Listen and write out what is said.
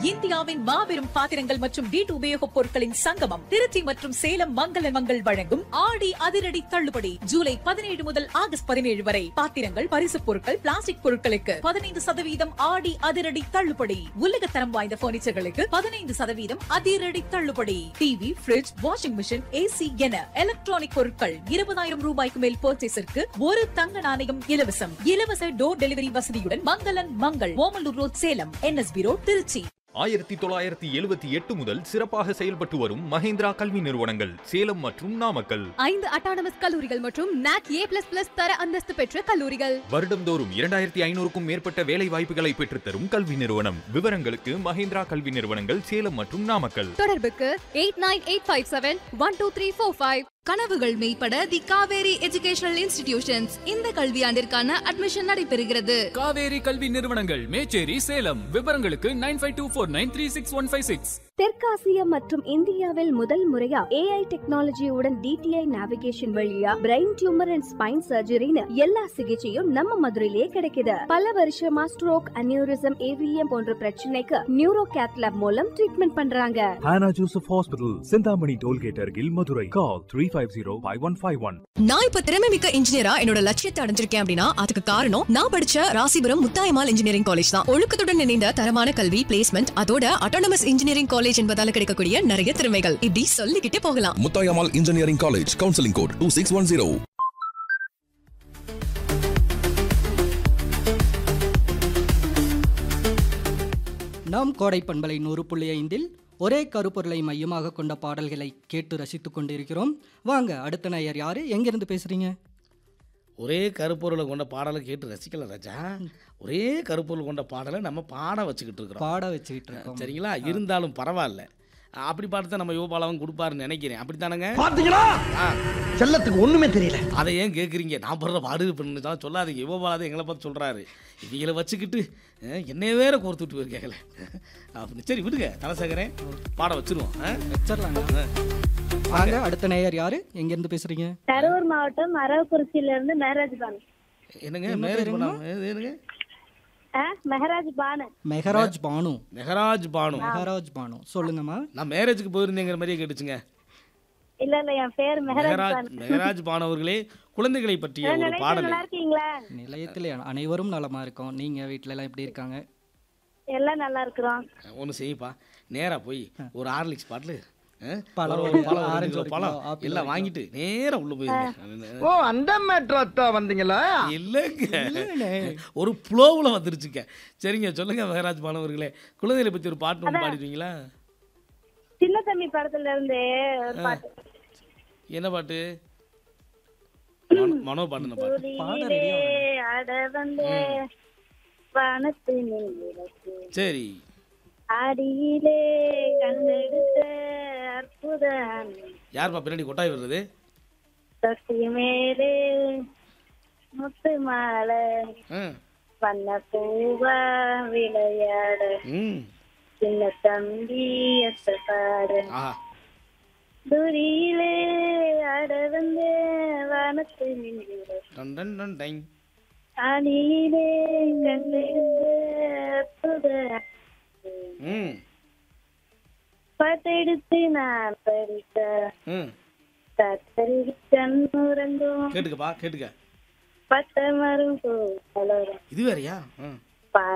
இந்தியாவின் மாபெரும் பாத்திரங்கள் மற்றும் வீட்டு உபயோகப் பொருட்களின் சங்கமம் திருச்சி மற்றும் சேலம் மங்கள மங்கள் வழங்கும் ஆடி அதிரடி தள்ளுபடி ஜூலை பதினேழு முதல் ஆகஸ்ட் பதினேழு வரை பாத்திரங்கள் பரிசுப் பொருட்கள் பிளாஸ்டிக் பொருட்களுக்கு பதினைந்து சதவீதம் ஆடி அதிரடி தள்ளுபடி உலகத்தரம் வாய்ந்த பர்னிச்சர்களுக்கு பதினைந்து சதவீதம் அதிரடி தள்ளுபடி TV fridge washing machine AC என எலக்ட்ரானிக் பொருட்கள் இருபதாயிரம் ரூபாய்க்கு மேல் பர்ச்சேஸிற்கு ஒரு தங்க நாணயம் இலவசம் இலவச டோர் டெலிவரி வசதியுடன் மங்களன் Mangal Omalur road Salem NSB road Tiruchi ஆயிரத்தி தொள்ளாயிரத்தி எழுபத்தி எட்டு முதல் சிறப்பாக செயல்பட்டு வரும் மஹேந்திரா கல்வி நிறுவனங்கள் சேலம் மற்றும் நாமக்கல் ஐந்து அட்டானமஸ் கல்லூரிகள் மற்றும் நாக் ஏ பிளஸ் பிளஸ் தர அந்தஸ்து பெற்ற கல்லூரிகள் வருடந்தோறும் இரண்டாயிரத்தி ஐநூறுக்கும் மேற்பட்ட வேலை வாய்ப்புகளை பெற்றுத்தரும் கல்வி நிறுவனம் விவரங்களுக்கு மஹேந்திரா கல்வி நிறுவனங்கள் சேலம் மற்றும் நாமக்கல் தொடர்புக்கு eight nine eight five seven one two three four five கனவுகள் மெய்ப்பட தி காவேரி எஜுகேஷனல் இன்ஸ்டிடியூஷன்ஸ் இந்த கல்வியாண்டிற்கான அட்மிஷன் நடைபெறுகிறது காவேரி கல்வி நிறுவனங்கள் மேச்சேரி சேலம் விவரங்களுக்கு nine five two four nine three six one five six தெற்காசிய மற்றும் இந்தியாவில் முதல் முறையா ஏஐ டெக்னாலஜியுடன் டிடிஐ நேவிகேஷன் வழியா பிரெயின் டியூமர் அண்ட் ஸ்பைன் சர்ஜரின்னு எல்லா சிகிச்சையும் நம்ம மதுரையிலே கிடைக்குது பல வருஷமா ஸ்ட்ரோக் அனியூரிசம் ஏவிஎம் போன்ற பிரச்சனைக்கு நியூரோ கேத்லாப் மூலம் ட்ரீட்மெண்ட் பண்றாங்க Hannah Joseph Hospital, Sindhamani Tollgate Argil, Madurai. Call 350-5151. நான் இப்ப திறமை மிக்க இன்ஜினியரா என்னோட லட்சியத்தை அடைஞ்சிருக்கேன் அப்படின்னா அதுக்கு காரணம் நான் படிச்ச ராசிபுரம் முத்தாயமால் இன்ஜினியரிங் காலேஜ் தான் ஒழுக்கத்துடன் இணைந்த தரமான கல்வி பிளேஸ்மெண்ட் அதோட அட்டானமஸ் இன்ஜினியரிங் காலேஜ் என்பதால கிடைக்கக்கூடிய நிறைய திறமைகள் இப்படி சொல்லிக்கிட்டே போகலாம் Muthayammal engineering college counselling code two six one zero நாம் கோடை பண்பலை நூறு புள்ளி ஐந்தில் ஒரே கருப்பொருளை மையமாக கொண்ட பாடல்களை கேட்டு ரசித்துக் கொண்டிருக்கிறோம் வாங்க அடுத்த நேயர் யாரு எங்கிருந்து பேசுறீங்க ஒரே கருப்பொருளை கொண்ட பாடலை கேட்டு ரசிக்கல ராஜா ஒரே கருப்பொருள் கொண்ட பாடலை நம்ம பாட வச்சுக்கிட்டு இருக்கிறோம் பாட வச்சுக்கிட்டு இருக்கோம் சரிங்களா இருந்தாலும் பரவாயில்ல அப்படி பார்த்து நம்ம யுவபாலாவும் கொடுப்பாருன்னு நினைக்கிறேன் அப்படித்தானங்க பாத்தீங்களா செல்லத்துக்கு ஒண்ணுமே தெரியல அதை ஏன் கேட்குறீங்க நான் படுற பாடு பண்ணு சொல்லாதீங்க யுவபாலா தான் எங்களை பார்த்து சொல்கிறாரு இவங்களை வச்சுக்கிட்டு அஹ், என்னைய வேற கோர்த்து விட்டு போயிருக்காங்களே அப்படி சரி விடுங்க தலசேகரன் பாட வச்சிருவோம் ஆ? வச்சிடலாங்க வாங்க அடுத்த நேயர் யாரு எங்கிருந்து பேசுறீங்க கரூர் மாவட்டம் அரவக்குறிச்சியில இருந்து மேராஜ் பானு என்னங்க என்ன மேரேஜ் பேருங்கம்மா? பண்ணாம எது- என்னங்க ஆ, மெஹராஜ் பானு மெஹராஜ் பானு மெஹராஜ் பானு மெஹராஜ் பானு சொல்லுங்கம்மா நான் மேரேஜுக்கு போயிருந்தேங்கிற மாதிரியே கேட்டுச்சுங்க இல்ல இல்ல என் பேர் மெஹராஜ் மெஹராஜ் பானு மெஹராஜ் பானு அவர்களே குழந்தைகளை பற்றிய ஒரு நிலையத்தில் பாடல் நல்லா இருக்கீங்களா நிலையத்தில் அனைவரும் நலமா இருக்கோம் நீங்க வீட்ல எல்லாம் எப்படி இருக்காங்க எல்லாம் நல்லா இருக்கிறோம் ஒன்று செய்யுப்பா நேரா போய் ஒரு ஹார்லிக்ஸ் பாட்டில் பழம் ஒரு ஒரு பழம் ஆரஞ்சு ஆரஞ்சு ஒரு பழம் கிலோ, ஆப்பிள் எல்லாம் ஒரு வாங்கிட்டு நேரா உள்ள போயிருங்க ஓ அந்த மேட்ரத்தா வந்தீங்களா இல்லைங்க ஒரு ப்ளோவில் வந்துருச்சுங்க சரிங்க சொல்லுங்க மகராஜ் பானவர்களே குழந்தைகளை பற்றி ஒரு பாட்டு ஒன்று பாடிடுவீங்களா சின்ன தம்பி படத்துல இருந்து ஒரு பாட்டு என்ன பாட்டு மனோ- மனோ பாட்டுன பாட்டு சூரியனிலே ஆட வந்த வானத்து நிலக்கு சரி ஆடியிலே கண்டெடுத்த அற்புத யார்ப்பா பின்னாடி கொட்டாய் வருது தொட்டி மேலே முத்து மாலை ம் வண்ண பூவா விளையாட ம் சின்ன தம்பி எத்த பாடு ஆஹா துரியிலே ஆட வந்த வானத்து நின்று டன் டன் டன் டைங் ஆடியிலே கண்டெடுத்த அற்புத ம் பாட்டெடுத்து நான் படித்த ம் கத்தரி கண்ணுறங்கும் கேட்டுக்கப்பா கேட்டுக்க பட்ட மரம் பூ கலரும் இது வேறயா ம்